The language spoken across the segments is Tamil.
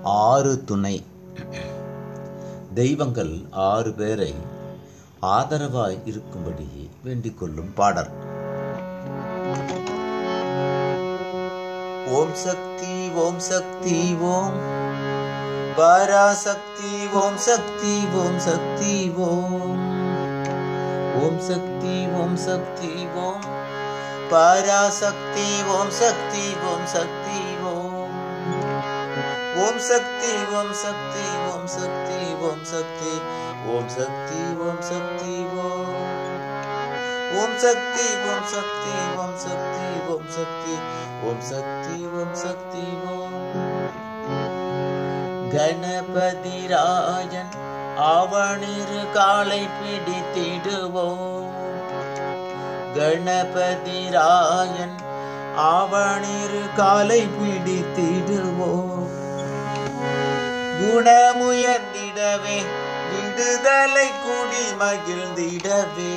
ஆறு துணை தெய்வங்கள் ஆறு பேரை ஆதரவாய் இருக்கும்படி வேண்டிக் கொள்ளும் பாடல் ஓம் சக்தி ஓம் சக்தி ஓம் பராசக்தி ஓம் சக்தி ஓம் சக்தி ஓம் ஓம் சக்தி ஓம் சக்தி ஓம் பராசக்தி ஓம் சக்தி ஓம் சக்தி ஓம் ஓம் சக்தி ஓம் சக்தி ஓம் சக்தி ஓம் சக்தி ஓம் சக்தி ஓம் சக்தி ஓம் ஓம் சக்தி ஓம் சக்தி ஓம் சக்தி ஓம் சக்தி ஓம் சக்தி ஓம் சக்தி ஓம் கணபதி ராஜன் அவனிரு காலை பிடித்திடுவோம் கணபதி ராயன் அவனிரு காலை பிடித்திடுவோம் குணமுயர்ந்திடவே விடுதலை குடி மகிழ்ந்திடவே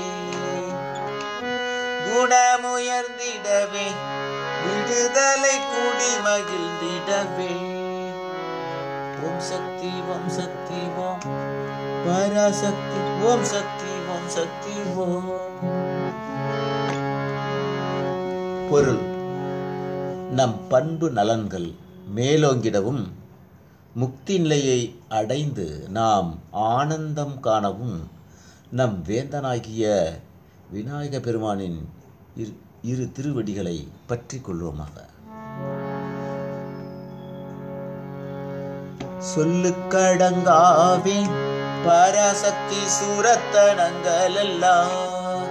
குணமுயர்ந்திடவே விடுதலை குடி மகிழ்ந்திடவே ஓம் சக்தி ஓம் சக்தி ஓம் பராசக்தி ஓம் சக்தி ஓம் சக்தி ஓம் பொருள் நம் பண்பு நலன்கள் மேலோங்கிடவும் முக்தி நிலையை அடைந்து நாம் ஆனந்தம் காணவும் நம் வேந்தனாகிய விநாயக பெருமானின் இரு இரு திருவடிகளை பற்றி கொள்வோமாக சொல்லுக்கடங்காவே பராசக்தி சூரத்தனங்கள் எல்லாம்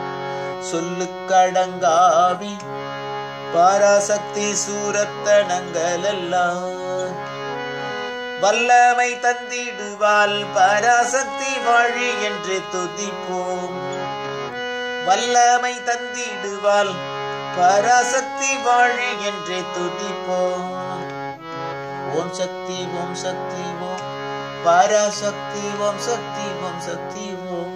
சொல்லுக்கடங்காவே பராசக்தி சூரத்தனங்கள் எல்லாம் வல்லமை தந்திடுவாள் பராசக்தி வாழி என்று துதிப்போம் வல்லமை தந்திடுவாள் பராசக்தி வாழி என்று துதிப்போம் ஓம் சக்தி ஓம் சக்தி ஓம் பராசக்தி ஓம் சக்தி ஓம் சக்தி ஓம்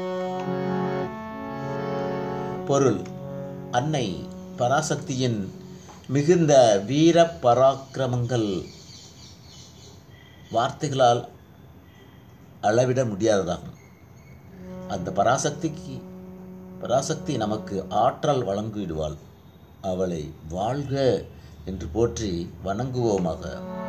பொருள் அன்னை பராசக்தியின் மிகுந்த வீர பராக்கிரமங்கள் வார்த்தைகளால் அளவிட முடியாததாகும் அந்த பராசக்திக்கு பராசக்தி நமக்கு ஆற்றல் வழங்கிடுவாள் அவளை வாழ்க என்று போற்றி வணங்குவோமாக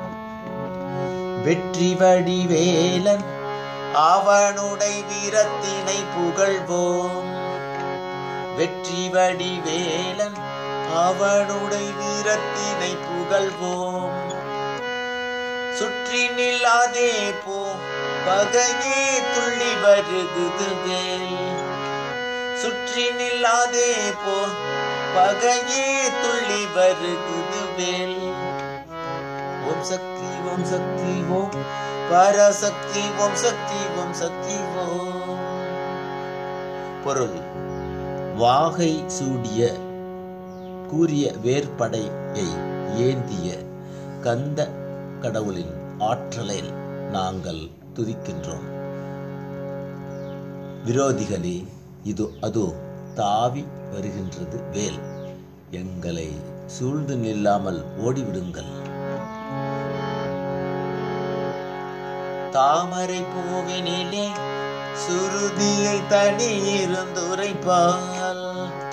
வெற்றி வடிவேலன் அவனுடை வீரத்தினை புகழ்வோம் வெற்றி வடிவேலன் அவனுடை வீரத்தினை புகழ்வோம் சுற்றி நில்லாதே போ பகையே துள்ளி வருகுது வேல் சுற்றி நில்லாதே போ பகையே துள்ளி வருகுது வேல் ஓம் சக்தி ஓம் சக்தி ஓம் பராசக்தி ஓம் சக்தி ஓம் சக்தி ஓம் பொருள் வாகை சூடிய கூறிய வேற்படையை ஏந்திய கந்த கடவுளின் ஆற்றலில் நாங்கள் துதிக்கின்றோம் விரோதிகளே இது அதோ தாவி வருகின்றது வேல் எங்களை சூழ்ந்து நில்லாமல் ஓடிவிடுங்கள் தாமரை பூவினிலே சுருதியை தனி இருந்துரைப்பால்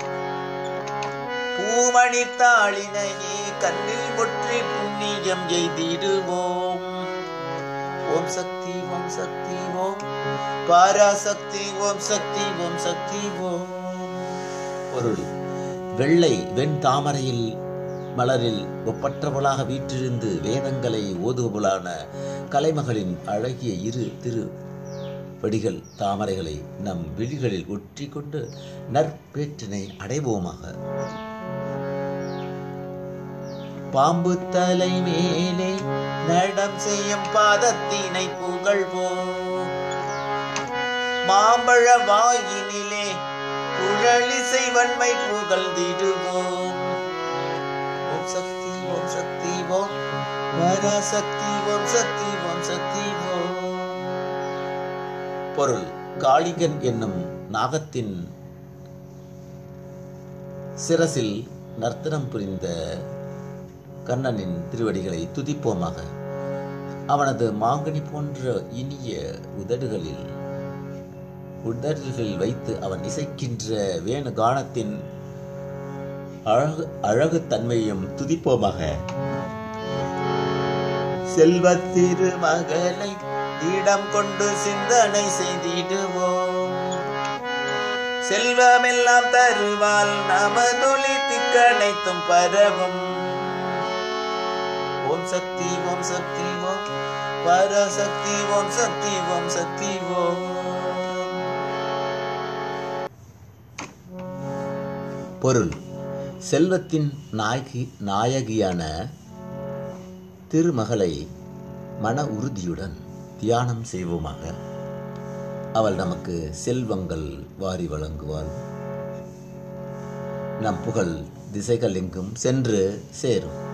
பூமணி தாளினையே கண்ணில் முற்றி புண்ணியம் எய்திடுவோம் ஓம் சக்தி ஓம் சக்தி ஓம் பராசக்தி ஓம் சக்தி ஓம் சக்தி ஓம் பொருள் வெள்ளை வெண் தாமரையில் மலரில் ஒப்பற்றவளாக வீற்றிருந்து வேதங்களை ஓதுபவளான கலைமகளின் அழகிய இரு திரு வடிகள் தாமரைகளை நம் விழிகளில் ஒற்றி கொண்டு நற்பேற்றினை அடைவோமாக பாம்பு தலை மேலே நடம் செய்யும் பாதத்தினை புகழ்வோம் மாம்பழ வாயினிலே குழலிசை வன்மை புகழ்ந்திடுவோம் ஓம் சக்தி ஓம் சக்தி ஓம் பராசக்தி ஓம் சக்தி ஓம் சக்தி ஓம் பொருள் காளிகன் என்னும் நாகத்தின் சிரசில் நர்த்தனம் புரிந்த கண்ணனின் திருவடிகளை துதிப்போமாக அவனது மாங்கனி போன்ற இனிய உதடுகளில் உதடுகளில் வைத்து அவன் இசைக்கின்ற வேணு கானத்தின் அழகு அழகு தன்மையும் துதிப்போமாக செல்வ திருமகளை இடம் கொண்டு சிந்தனை செய்திடுவோம் செல்வமெல்லாம் தருவால் நமதொலி திக்கனைத்தும் பரவும் ஓம் சக்தி ஓம் சக்தி ஓம் பரசக்தி ஓம் சக்தி ஓம் சக்தி ஓம் பொருள் செல்வத்தின் நாயகி நாயகியான திருமகளை மன உறுதியுடன் தியானம் செய்வோமாக அவள் நமக்கு செல்வங்கள் வாரி வழங்குவாள் நம் புகழ் திசைகள் எங்கும் சென்று சேரும்